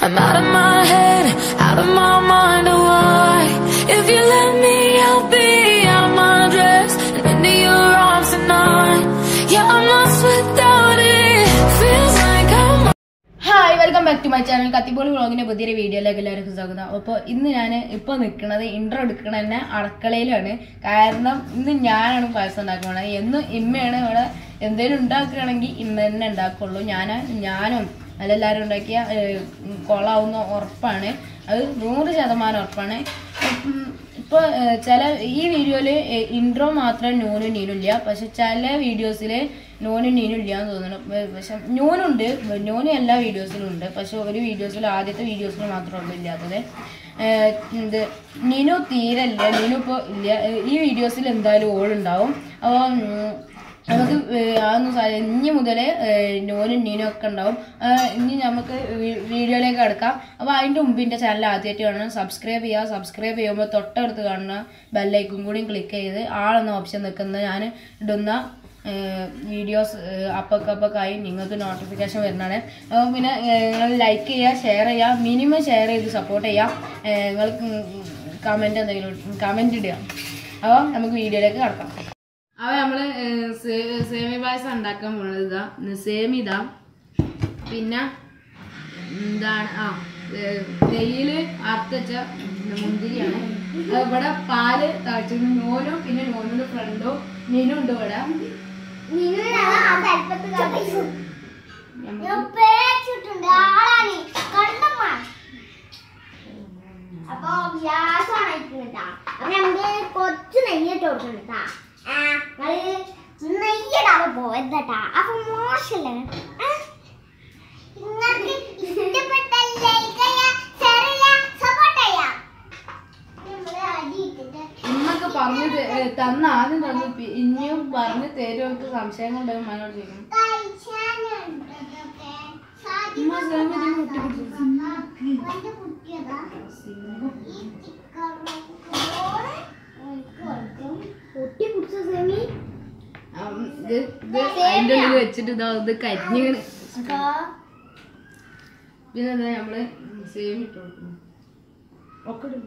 I'm out of my head, out of my mind, oh why? If you let me, I'll be out of my dress and into your arms tonight. Yeah, I'm lost without it. Feels like I'm hi welcome back to my channel കത്തിപ്പോൾ വ്ളോഗിന്റെ പുതിയൊരു വീഡിയോയിലേക്ക് എല്ലാവർക്കും സ്വാഗതം അപ്പോൾ ഇന്ന് ഞാൻ ഇപ്പോൾ നിൽക്കുന്നത് ഇൻട്രോ എടുക്കണ തന്നെ അടുക്കളയിലാണ് കാരണം ഇന്ന് ഞാനാണ് പായസം ഉണ്ടാക്കുന്നത് എന്നും ഇമ്മയാണ് ഇവിടെ എന്തെങ്കിലും ഉണ്ടാക്കുകയാണെങ്കിൽ ഇന്ന് തന്നെ ഉണ്ടാക്കുള്ളൂ ഞാൻ ഞാനും അല്ലെല്ലാവരും ഉണ്ടാക്കിയ കൊളാവുന്ന ഉറപ്പാണ് അത് നൂറ് ശതമാനം ഉറപ്പാണ് ഇപ്പോൾ ചില ഈ വീഡിയോയിൽ ഇൻട്രോ മാത്രം നൂനും നീനും ഇല്ല പക്ഷെ ചില വീഡിയോസിൽ നോനും നീനും ഇല്ല എന്ന് തോന്നുന്നു വ- പക്ഷെ നൂനുണ്ട് നോനും എല്ലാ വീഡിയോസിലും ഉണ്ട് പക്ഷെ ഒരു വീഡിയോസിൽ ആദ്യത്തെ വീഡിയോസിൽ മാത്രമേ ഉള്ളൂ ഇല്ലാത്തത് ഏഹ് ഇത് നീനു തീരെ ഇല്ല നീനു ഇപ്പോൾ ഇല്ല ഏഹ് ഈ വീഡിയോസിൽ എന്തായാലും ഓളുണ്ടാവും അപ്പോൾ നമുക്ക് ഏഹ് അതൊന്നും സാ- ഇനി മുതൽ നോനും നീനും ഒക്കെ ഉണ്ടാവും ആഹ് ഇനി നമുക്ക് വീ- വീഡിയോയിലേക്ക് കിടക്കാം അപ്പോൾ അതിൻ്റെ മുമ്പ് എൻ്റെ ചാനൽ ആദ്യമായിട്ട് കാണണം സബ്സ്ക്രൈബ് ചെയ്യുക സബ്സ്ക്രൈബ് ചെയ്യുമ്പോൾ തൊട്ടടുത്ത് കാണുന്ന ബെല്ലൈക്കും കൂടിയും ക്ലിക്ക് ചെയ്ത് ആളെന്ന ഓപ്ഷൻ നിൽക്കുന്ന ഞാൻ ഇടുന്ന വീഡിയോസ് അപ്പൊക്കപ്പൊക്കായി നിങ്ങൾക്ക് നോട്ടിഫിക്കേഷൻ വരുന്നതാണ് അപ്പോൾ പിന്നെ നിങ്ങൾ ലൈക്ക് ചെയ്യുക ഷെയർ ചെയ്യുക മിനിമം ഷെയർ ചെയ്ത് സപ്പോർട്ട് ചെയ്യുക നിങ്ങൾക്ക് കമൻറ്റ് എന്തെങ്കിലും കമൻറ്റ് ഇടുക അപ്പോൾ നമുക്ക് വീഡിയോയിലേക്ക് കിടക്കാം അപ്പോൾ നമ്മൾ സേമി പായസം ഉണ്ടാക്കാൻ പോണത് ഇതാ സേമി ഇതാ പിന്നെ എന്താണ് ആ നെയ്യിൽ അറുത്തച്ച മുന്തിരിയാണ് അത് ഇവിടെ പാല് തളിച്ചു നോനും പിന്നെ നോനിന്റെ ഫ്രണ്ടും മീനും ഉണ്ട് ഇവിടെ നമുക്ക് അപ്പൊ ഗ്യാസ് ആണ് കേട്ടാ അപ്പൊ നമുക്ക് കൊച്ചു നെയ്യിട്ട് കൊടുക്കണ്ടാ നെയ്യിടാതെ പോയതാ അപ്പൊ മോശല്ലേ ആ? നിങ്ങൾക്ക് ഇഷ്ടപ്പെട്ട ലൈക്ക് ചെയ്യാ ഷെയർ ചെയ്യാ സപ്പോർട്ട് ചെയ്യാ നമ്മള് അടിയിട്ടിട്ട് ഇന്നൊക്കെ പറഞ്ഞു ത- ഏ, തന്ന ആദ്യം തന്നു പി- ഇനിയും പറഞ്ഞു തരുമൊക്കെ സംശയങ്ങളുണ്ടെങ്കിൽ മനോട് ചോദിക്കണം ഉമ്മ സേമിയ ഇതിന് മുട്ടി പിടിച്ചു. ആ, ഉം, ഇത് ഇത് അതിന്റെ ഉള്ളിൽ വെച്ചിട്ട് ഇതാ ഇത് കരിഞ്ഞിങ്ങനെ പിന്നെ എന്താ നമ്മള് സേമി ഇട്ട് കൊടുക്കുന്നു ഒക്കെ ഇടുന്നു.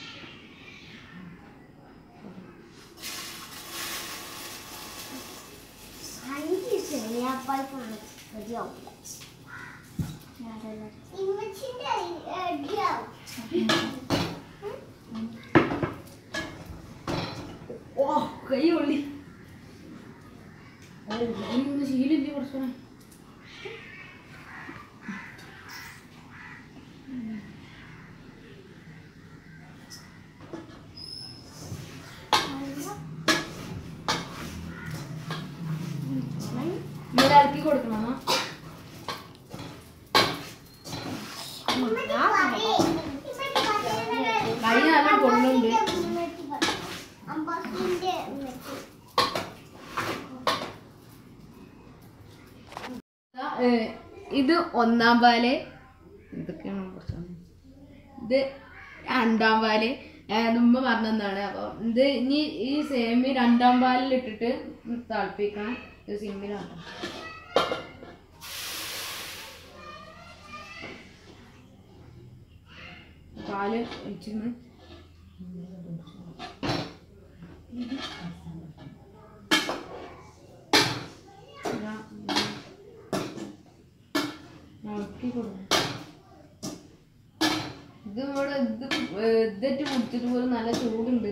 ഓ കൈ ഉള്ളി ശീലില്ല കുറച്ചോണേ ഇങ്ങനെ ഇറക്കി കൊടുക്കണം കൈ നല്ല പൊള്ളുണ്ട് ഏഹ് ഇത് ഒന്നാം പാല് ഇതൊക്കെയാണ് കുറച്ചാണ് ഇത് രണ്ടാം പാല് മുമ്പ് പറഞ്ഞതാണ് അപ്പോൾ ഇത് ഇനി ഈ സേമി രണ്ടാം പാലിൽ ഇട്ടിട്ട് തിളപ്പിക്കണം ഇത് സിമ്മിലാണ് പാല് ഒഴിച്ചിരുന്ന് ഇതാ, ഇളക്കി കൊടുക്കണം ഇത് ഇവിടെ ഇത് ഇതിട്ട് കുടിച്ചിട്ട് പോലും നല്ല ചൂടുണ്ട്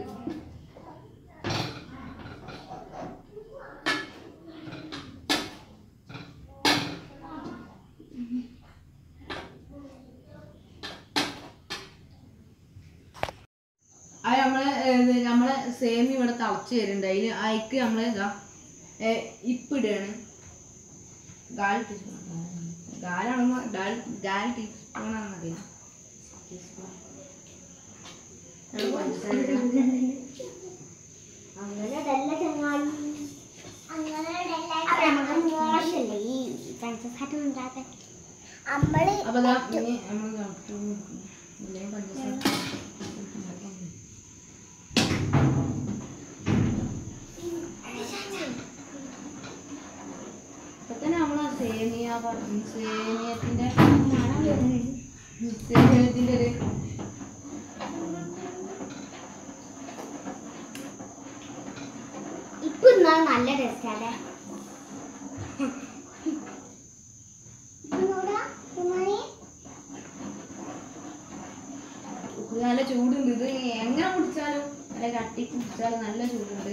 അത് നമ്മളെ ഏത് നമ്മളെ സേമി ഇവിടെ തിളച്ച് വരുന്നുണ്ട് അതിൽ അതിക്ക് നമ്മൾ ഇതാ ഏ, ഇപ്പിടുകയാണ് ഗാൽ ടീസ്പൂൺ ഗാലാണെന്നോ ഡാൽ ഗാൽ ടീസ്പൂണാണെന്നറിയില്ല ടീസ്പൂൺ പഞ്ചസാര ഇടുക. അങ്ങനെ ചങ്ങായി അങ്ങനെ നമുക്ക് മോശമല്ലേ ഈ പഞ്ചസാര ഉണ്ടാക്കാൻ നമ്മള് അപ്പൊ ദാ ഇനി നമ്മൾ ഇല്ലെങ്കിൽ പഞ്ചസാര അപ്പൊ തന്നെ നമ്മളെ സേമിയ പറഞ്ഞു സേമിയത്തിന്റെ മണം വരുന്നുണ്ട് സേവനത്തിന്റെ ഒരു ഇപ്പൊ ഇന്നാണ് നല്ല ടേസ്റ്റ് അല്ലേ ഇത് നല്ല ചൂടുണ്ട് ഇത് എങ്ങനെ കുടിച്ചാലും നല്ല കട്ടി കുടിച്ചാലും നല്ല ചൂടുണ്ട്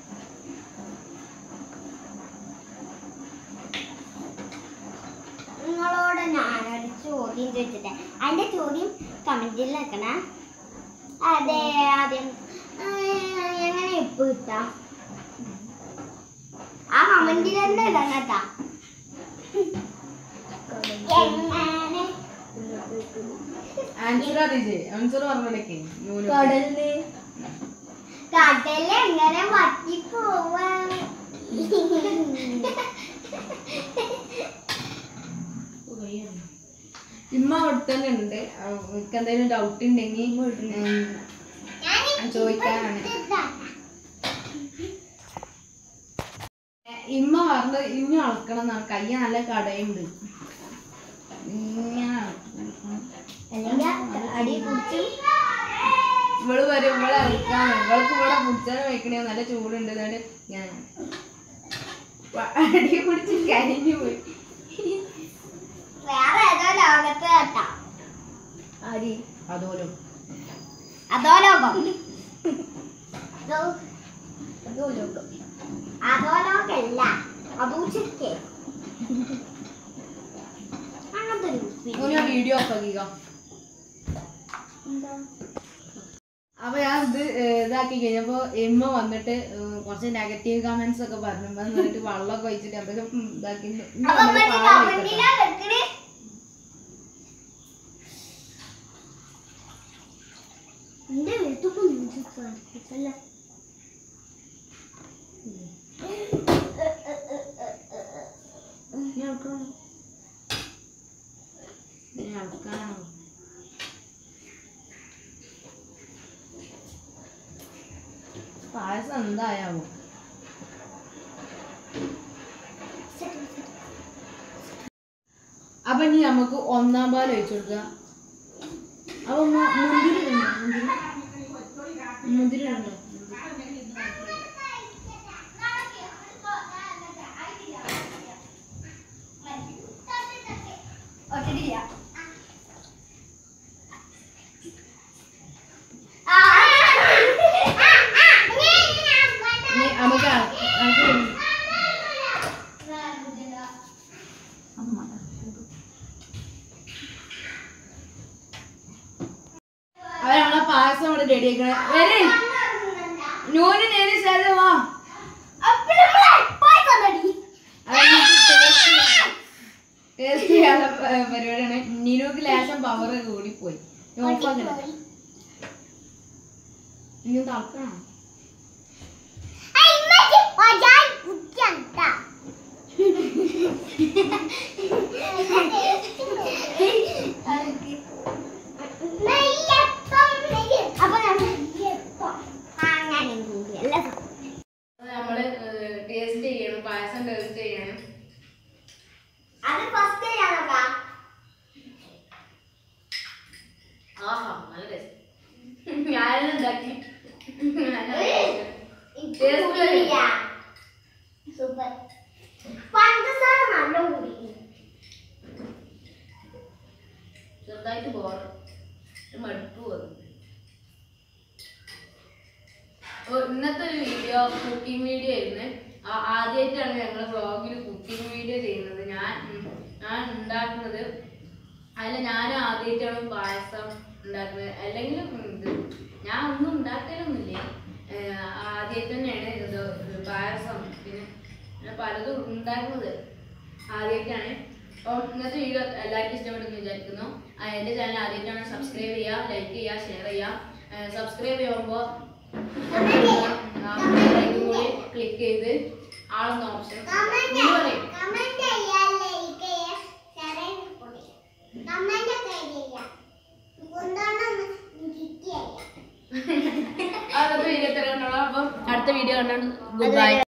നിങ്ങളോട് ഞാനൊരു ചോദ്യം ചോദിച്ചിട്ട് അതിന്റെ ചോദ്യം കമന്റിൽ വെക്കണേ അതെ ആദ്യം ഏർ, എങ്ങനെ ഇപ്പൊ കിട്ടാം ആ കമന്റിൽ തന്നെ ഇടണം കേട്ടാ എങ്ങനെ ആൻസർ അറിയിച്ചേ ആൻസർ പറഞ്ഞിടക്കേ കടലില് കടലിൽ എങ്ങനെ വറ്റി പോവാ ഇമ്മ അവിടെ തന്നെ ഉണ്ട് എനിക്ക് എന്തെങ്കിലും ഡൗട്ട് ഉണ്ടെങ്കിൽ ചോദിക്കാനാണ് ഇമ്മ പറഞ്ഞത് ഇനി അളക്കണം എന്നാണ് കൈ നല്ല കടയുണ്ട് ഇങ്ങനെ അളക്കണം. അല്ലെങ്കിൽ അടി പിടിച്ച് ഇവള് വരും ഇവളെ അളക്കാൻ ഇവൾക്ക് ഇവിടെ പിടിച്ചാൽ വെക്കണേ നല്ല ചൂടുണ്ട് എന്നിട്ട് ഞാൻ വ- അടി പിടിച്ച് കരിഞ്ഞു പോയി വേറെ ഏതോ ലോകത്ത് കേട്ടാ അരി അതോലോ അതോ ലോകം അതോ- അതോ ലോകം അതോ ലോകല്ല അതൂച്ചക്കെ അങ്ങനത്തെ ഒരു ഞാൻ വീഡിയോ ഓഫ് ആക്കിക്കോ എന്താ അപ്പൊ ഞാൻ ഇത് ഏർ ഇതാക്കി കഴിഞ്ഞപ്പോ എമ്മ വന്നിട്ട് ഏർ കുറച്ച് നെഗറ്റീവ് കമന്റ്സ് ഒക്കെ പറഞ്ഞു അപ്പൊ എന്നിട്ട് വെള്ളമൊക്കെ ഒഴിച്ചിട്ട് എന്തൊക്കെ ഉം ഇതാക്കി ഇനി അപ്പൊ നമ്മള് മറ്റേ പാല് ഒഴിക്കട്ടെ. കമന്റിലാ വെക്കണേ എന്റെ വീട്ടിൽ അല്ല ഇനി ഇളക്കണം. ഇനി ഇളക്കാനാണോ? പായസം എന്തായാവോ അപ്പൊ ഇനി നമുക്ക് ഒന്നാം പാൽ ഒഴിച്ചു കൊടുക്കുക അപ്പൊ മു- മുന്തിരി ഉണ്ടോ മുന്തിരി മുന്തിരി ഉണ്ടോ ഒട്ടിട്ടില്ല ഇനി നമുക്ക് അള- അളക്കി കഴിഞ്ഞു. അവര് നമ്മളെ പായസം ഇവിടെ റെഡി ആക്കണേ വരെ നൂന് നേരി ശേഷം വാ ടേസ്റ്റ് ചെയ്യാനുള്ള പ- പരിപാടിയാണ് നിനൂക്ക് ലേശം പവർ കൂടിപ്പോയി ഓഫാക്കണേ ഇനി തളക്കണം നമ്മള് ടേസ്റ്റ് ചെയ്യണം പായസം ടേസ്റ്റ് ചെയ്യണം അത് ഫസ്റ്റ് ചെയ്യാനോക്കാ ആഹാ നല്ല ടേസ്റ്റ് ഞാനും ഉണ്ടാക്കി Taste സൂപ്പർ പഞ്ചസാര നല്ല കുടിക്കും ചെറുതായിട്ട് ബോറ് മടുപ്പ് വന്നു ഓ, ഇന്നത്തെ ഒരു വീഡിയോ കുക്കിംഗ് വീഡിയോ ആയിരുന്നു ആ- ആദ്യമായിട്ടാണ് ഞങ്ങൾ വ്ളോഗിൽ കുക്കിംഗ് വീഡിയോ ചെയ്യുന്നത് ഞാൻ ഉം, ഞാൻ ഉണ്ടാക്കുന്നത് അതിൽ ഞാൻ ആദ്യമായിട്ടാണ് പായസം ഉണ്ടാക്കുന്നത് അല്ലെങ്കിൽ ഉം, ഇത് ഞാൻ ഒന്നും ഉണ്ടാക്കലൊന്നുമില്ല ആദ്യമായിട്ട് തന്നെയാണ് ഇത് ഇത് പായസം പിന്നെ ഞാൻ പലതും ഉണ്ടാക്കുന്നത് ആദ്യമായിട്ടാണ് അപ്പോൾ ഇന്നത്തെ വീഡിയോ എല്ലാവർക്കും ഇഷ്ടപ്പെട്ടെന്ന് വിചാരിക്കുന്നു ആ, എൻ്റെ ചാനൽ ആദ്യമായിട്ടാണ് സബ്സ്ക്രൈബ് ചെയ്യുക ലൈക്ക് ചെയ്യുക ഷെയർ ചെയ്യുക സബ്സ്ക്രൈബ് ചെയ്യുമ്പോൾ കൂടി ക്ലിക്ക് ചെയ്ത് ആളെന്ന ഓപ്ഷൻ പറയും കമന്റ് ചെയ്യാ ലൈക്ക് ചെയ്യാ ഷെയർ ചെയ്യാ കമന്റ് ഒക്കെ ചെയ്യാ കൊണ്ടാണ് കിട്ടിയാ അടുത്ത വീഡിയോ തരാനുള്ള അപ്പം അടുത്ത വീഡിയോ കണ്ടാണ് ഗുഡ് ബൈ